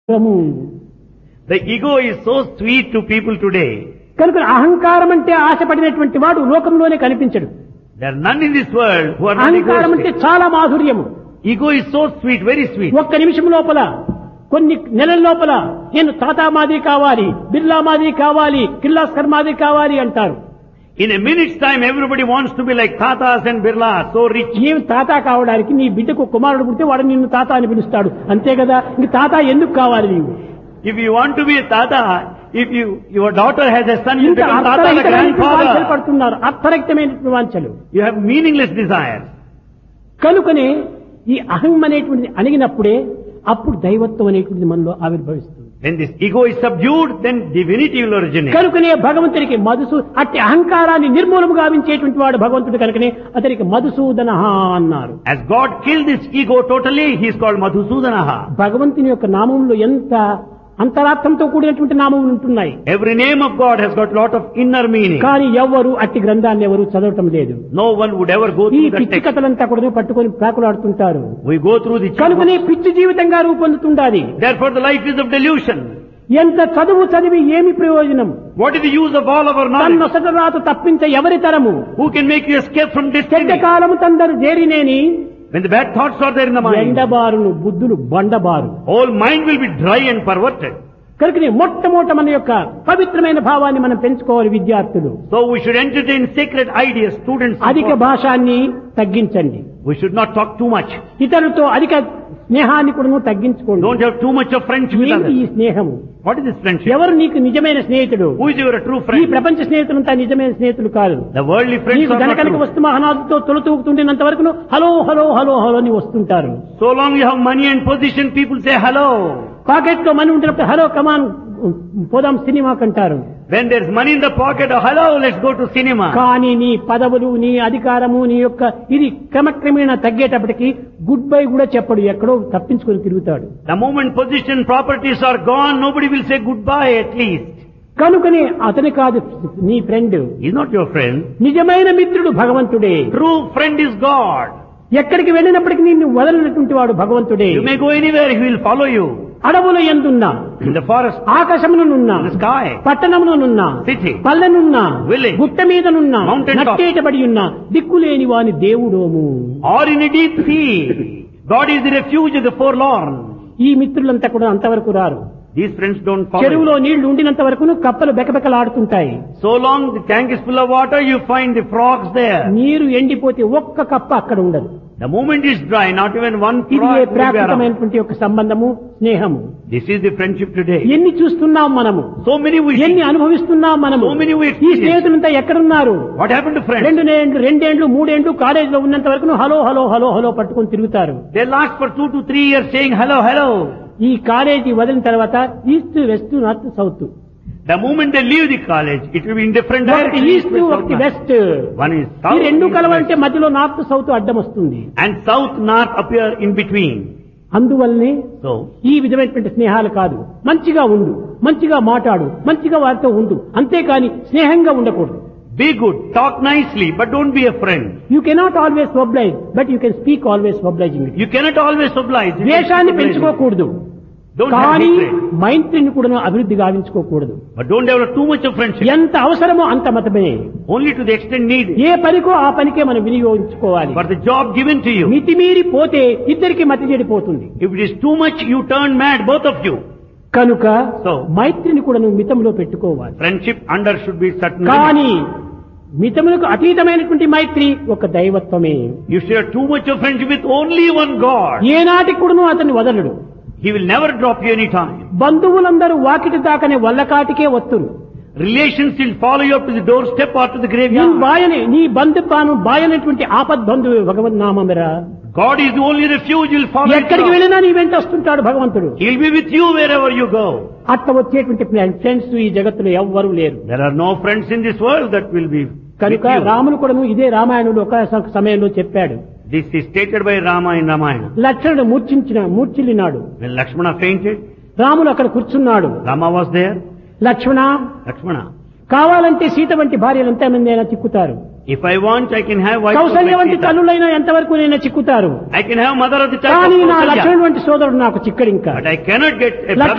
అహంకారము The ego is so sweet to people today. కనుక అహంకారం అంటే ఆశపడినటువంటి వాడు లోకంలోనే కనిపించడు There are none in this world who are not అహంకారం అంటే egoistic. చాలా మాధుర్యము Ego is so sweet, very sweet. ఒక్క నిమిషం లోపల కొన్ని నెలల లోపల నేను టాటా మాదిరి కావాలి బిర్లా మాదిరి కావాలి కిర్లాస్కర్ మాదిరి కావాలి అంటారు In a minute's time, everybody wants to be like Tatas and Birla, so rich. ఏం తాత కావడానికి నీ బిడ్డకు కుమారుడు పుడితే వాడు నిన్ను తాత అని పిలుస్తాడు అంతే కదా ఇంక తాత ఎందుకు కావాలి నీవు If you want to be a Tata, if you, your daughter has a son, you ఇంత become Tata the అర్థరహితమైనటువంటి వాంఛలు grandfather. పడుతున్నారు అర్థరహితమైనటువంటి వాంఛలు You have meaningless desires. కనుకనే ఈ అహం అనేటువంటిది అణిగినప్పుడే అప్పుడు దైవత్వం అనేటువంటిది మనలో ఆవిర్భవిస్తుంది When this ego is subdued, then divinity will originate. కనుకనే భగవంతునికి మధుసు అట్టి అహంకారాన్ని నిర్మూలము గావించేటువంటి వాడు భగవంతుడు కనుకనే అతనికి మధుసూదన అన్నారు As God killed this ego totally, he is called Madhusudanaha. భగవంతుని యొక్క నామంలో ఎంత అంతరార్థంతో కూడినటువంటి నామములు ఉంటున్నాయి Every name of God has got lot of inner meaning. కానీ ఎవ్వరు అట్టి గ్రంథాన్ని ఎవరు చదవటం లేదు No one would ever go ఈ through that పిచ్చి text. కథలంతా కూడా పట్టుకొని ప్రాకులాడుతుంటారు We go through the కనుకనే పిచ్చి జీవితంగా రూపొందుతుండాలి Therefore the life is of delusion. ఎంత చదువు చదివి ఏమి ప్రయోజనం What is the use of all our knowledge? తన్నొసట రాత తప్పించ ఎవరి తరము Who can make you escape from చెడ్డ destiny? కాలము తందరు చేరినేని When the bad thoughts are there in the mind, ఎండబారును బుద్ధులు బండబారు whole mind will be dry and perverted. కనుక మొట్టమొదట మన యొక్క పవిత్రమైన భావాన్ని మనం పెంచుకోవాలి విద్యార్థులు So we should entertain sacred ideas, students. అధిక భాషాన్ని తగ్గించండి We should not talk too much. ఇతరులతో అధిక స్నేహాన్ని కూడా తగ్గించుకోండి Don't have too much of friendship with ఏంటి ఈ others. స్నేహము What is this friendship? ఎవరు నీకు నిజమైన స్నేహితుడు Who is your true ఈ friend? ప్రపంచ స్నేహితులంతా నిజమైన స్నేహితులు కాదు The worldly friends నీకు are not ధనకనక true. వస్తు మహనాథుతో తొలతూగుతుండేంత వరకు హలో హలో హలో హలో అని వస్తుంటారు So long you have money and position, people say hello. Pocket లో మనీ ఉంటున్నప్పుడు హలో కమాన్ పోదాం సినిమాకి అంటారు When there's money in the pocket, oh, hello, let's go to cinema. కానీ నీ పదవులు నీ అధికారము నీ యొక్క ఇది క్రమక్రమేణా తగ్గేటప్పటికి గుడ్ బై కూడా చెప్పడు ఎక్కడో తప్పించుకొని తిరుగుతాడు The moment position, properties are gone, nobody will say goodbye at least. కనుకని అతని కాదు నీ friend He's not your friend. నిజమైన మిత్రుడు భగవంతుడే True friend is God. ఎక్కడికి వెళ్ళినప్పటికీ నిన్ను వదలినటువంటి వాడు భగవంతుడే You may go anywhere, he will follow you. అడవుల ఎందున్నా In the forest, ఆకాశమునున్నా in the sky, పట్టణమునున్నా City. పల్లెనున్నా Village. గుట్ట మీదనున్నా Mountain top. నట్టేటబడి ఉన్నా దిక్కులేని వాని దేవుడోము or in a deep sea. God is the refuge of the forlorn. ఈ మిత్రులంతా కూడా అంతవరకు రారు These friends don't follow. చెరువులో you. నీళ్లు ఉండినంత వరకు కప్పలు బెకబెకలాడుతుంటాయి So long the tank is full of water, you find the frogs there. నీరు ఎండిపోతే ఒక్క కప్ప అక్కడ ఉండదు The moment is dry, not even one ఇది frog will be around. ప్రాకృతమైనటువంటి యొక్క సంబంధము స్నేహము This is the friendship today. ఎన్ని చూస్తున్నాం మనము So many we ఎన్ని see. అనుభవిస్తున్నాం మనము So many we ఈ experience. స్నేహితులంతా ఎక్కడున్నారు What happened to friends? రెండు ఏండ్లు రెండేండ్లు మూడేండ్లు కాలేజీలో ఉన్నంత వరకు హలో హలో హలో హలో పట్టుకొని తిరుగుతారు They last for two to three years saying hello, hello. ఈ కాలేజీ వదిలిన తర్వాత east west north south The moment they leave the college, it will be in different ఒకటి directions. ఈస్ట్ with ఒకటి south, north. West One is ఈ south, రెండు east, కలవంటే west. మధ్యలో north south అడ్డం వస్తుంది and south, north appear in between. అందువల్లనే So, ఈ విధమైనటువంటి స్నేహాలు కాదు మంచిగా ఉండు మంచిగా మాట్లాడు మంచిగా వారితో ఉండు అంతేకాని స్నేహంగా ఉండకూడదు be good, talk nicely, but don't be a friend. You cannot always oblige but you can speak always obliging You cannot always oblige. You ద్వేషాన్ని can oblige. పెంచుకోకూడదు Don't have కానీ hatred. మైత్రిని కూడా అభివృద్ధి గావించుకోకూడదు But don't develop too much of friendship. ఎంత అవసరమో అంత మతమే Only to the extent needed. ఏ పనికో ఆ పనికే మనం వినియోగించుకోవాలి For the job given to you. మితిమీరి పోతే ఇద్దరికి మతి చెడిపోతుంది If it is too much, you turn mad, both of you. కనుక So, మైత్రిని కూడా నువ్వు మితంలో పెట్టుకోవాలి friendship under should be certain limits. కానీ మితములకు అతీతమైనటువంటి మైత్రి ఒక దైవత్వమే You should have too much of friendship with only one God. ఏనాటికి కూడాను అతన్ని వదలడు He will never drop you any time. బంధువులందరూ Vakiti దాకనే వల్లకాటికే వస్తురు Relations will follow you up to the doorstep or to the నీ graveyard. బాయని నీ బంధు Banu బాయనటువంటి ఆపద్బంధువు భగవన్నామరా God is the only refuge. He will follow ఎక్కడికి you. వెళ్ళినా నీ వెంట వస్తుంటాడు భగవంతుడు He will be with you wherever you go. అట్లా వచ్చేటువంటి ఫ్రెండ్స్ ఈ జగత్తులో ఎవ్వరూ లేరు There are no friends in this world that will be with కనుక you. రాములు కూడాను ఇదే రామాయణుడు ఒక స- సమయంలో చెప్పాడు This is stated by Rama in Ramayana. లక్ష్మణుడు మూర్ఛించిన మూర్ఛిల్లినాడు When Lakshmana fainted, రాములు అక్కడ కూర్చున్నాడు Rama was there. Lakshmana Lakshmana, కావాలంటే సీత వంటి భార్యలు ఎంతమంది అయినా చిక్కుతారు if I want, I can have wife of Kaushalya my వంటి Sita. తల్లులైనా ఎంతవరకు నైనా చిక్కుతారు I can have mother of the type కానీ of నా Kausalya. లక్ష్మణుడు వంటి సోదరుడు నాకు చిక్కడు ఇంకా But I cannot get a Lakshmana